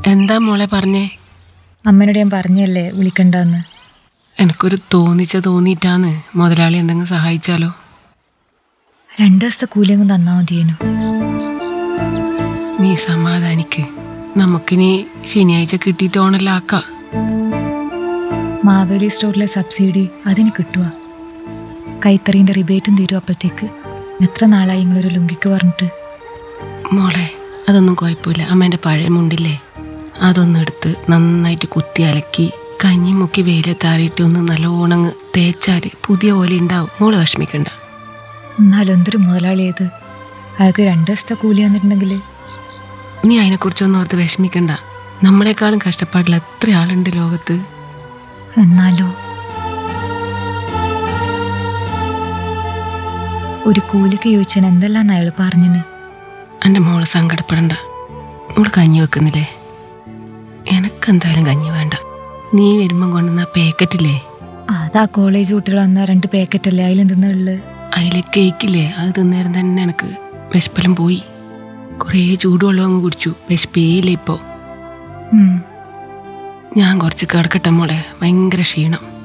എന്താ മോളെ പറഞ്ഞേ അമ്മനോട് ഞാൻ പറഞ്ഞല്ലേ വിളിക്കണ്ടെന്ന് എനിക്കൊരു തോന്നിച്ച തോന്നിയിട്ടാന്ന് മുതലാളി എന്തെങ്കിലും സഹായിച്ചാലോ രണ്ട് ദിവസത്തെ കൂലിയങ്ങ് തന്നാ മതിയേനു നീ സമാധാനിക്ക് നമുക്കിനി ശനിയാഴ്ച കിട്ടിയിട്ട് ഓണെല്ലാം ആക്കാം മാവേലി സ്റ്റോറിലെ സബ്സിഡി അതിന് കിട്ടുക കൈത്തറീൻ്റെ റിബേറ്റും തീരും അപ്പോഴത്തേക്ക് എത്ര നാളായി നിങ്ങളൊരു ലുങ്കിക്ക് പറഞ്ഞിട്ട് മോളെ അതൊന്നും കുഴപ്പമില്ല അമ്മേൻ്റെ പഴയ മുണ്ടില്ലേ അതൊന്നും എടുത്ത് നന്നായിട്ട് കുത്തി അലക്കി കഞ്ഞി മുക്കി വെയിലത്താറിയിട്ട് ഒന്ന് നല്ലോണം തേച്ചാൽ പുതിയ പോലെ ഉണ്ടാവും മോള് വിഷമിക്കണ്ട എന്നാലും എന്തൊരു മുതലാളിയത് അയാൾക്ക് രണ്ട് ദിവസത്തെ കൂലി തന്നിട്ടുണ്ടെങ്കിൽ നീ അതിനെക്കുറിച്ചൊന്നും ഓർത്ത് വിഷമിക്കണ്ട നമ്മളെക്കാളും കഷ്ടപ്പാടില്ല എത്ര ആളുണ്ട് ലോകത്ത് എന്നാലോ ഒരു കൂലിക്ക് ചോദിച്ചാൽ എന്തെല്ലാം അയാൾ പറഞ്ഞിന് എൻ്റെ മോള് സങ്കടപ്പെടണ്ട മോള് കഞ്ഞി വെക്കുന്നില്ലേ എനക്കെന്തായാലും കഞ്ഞി വേണ്ട നീ വരുമ്പം കൊണ്ടുവന്ന ആ പാക്കറ്റില്ലേ അതാ കോളേജ് കുട്ടികൾ അന്നാ രണ്ട് പാക്കറ്റല്ലേ അതിലെന്തെന്നുള്ളത് അതിലെ കേക്കില്ലേ അത് തിന്നേരം തന്നെ എനിക്ക് വിശപ്പെല്ലാം പോയി കുറേ ചൂടുവെള്ളം അങ്ങ് കുടിച്ചു വിശപ്പേയില്ല ഇപ്പോൾ ഞാൻ കുറച്ച് കിടക്കട്ടെ മോളെ ഭയങ്കര ക്ഷീണം